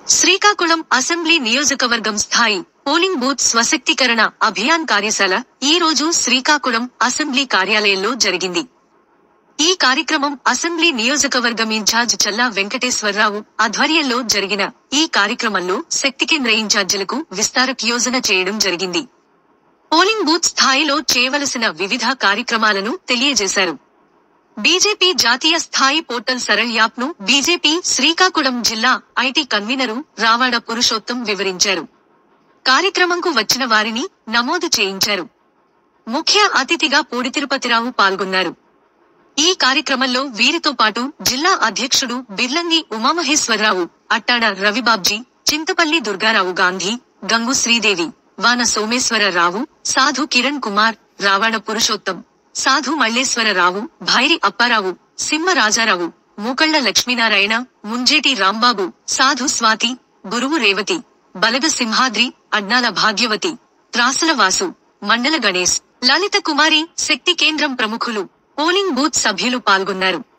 Srikakulam assembly నియోజకవర్గం స్థాయి polling booth స్వశక్తీకరణ అభియాన్ కార్యశాల ఈ రోజు శ్రీకాకుళం అసెంబ్లీ కార్యాలయంలో జరిగింది ఈ కార్యక్రమం అసెంబ్లీ నియోజకవర్గం ఇన్ఛార్జ్ చల్లా వెంకటేశ్వరరావు ఆధ్వర్యంలో జరిగిన ఈ కార్యక్రమంలో శక్తి కేంద్ర ఇన్ఛార్జీలకు విస్తారక్ యోజన చేయడం జరిగింది పోలింగ్ బూత్ స్థాయిలో చేయవలసిన వివిధ కార్యక్రమాలను తెలియజేశారు బీజేపీ జాతీయ స్థాయి పోర్టల్ సరళ్ యాప్ ను బీజేపీ శ్రీకాకుళం జిల్లా ఐటీ కన్వీనరు రావాడ పురుషోత్తం వివరించారు కార్యక్రమంకు వచ్చిన వారిని నమోదు చేయించారు ముఖ్య అతిథిగా పూడి తిరుపతిరావు పాల్గొన్నారు ఈ కార్యక్రమంలో వీరితో పాటు జిల్లా అధ్యక్షుడు బిర్లంగి ఉమామహేశ్వరరావు అట్టాడ రవిబాబ్జీ చింతపల్లి దుర్గారావు గాంధీ గంగు శ్రీదేవి వాన సోమేశ్వరరావు సాధు కిరణ్ కుమార్ రావణ పురుషోత్తం సాధు మల్లేశ్వరరావు భైరి అప్పారావు సింహ రాజారావు మూకళ్ల లక్ష్మీనారాయణ ముంజేటి రాంబాబు సాధు స్వాతి గురువు రేవతి బలగ సింహాద్రి అడ్నాల భాగ్యవతి త్రాసల వాసు మండల గణేశ్ లలిత కుమారి శక్తి కేంద్రం ప్రముఖులు పోలింగ్ బూత్ సభ్యులు పాల్గొన్నారు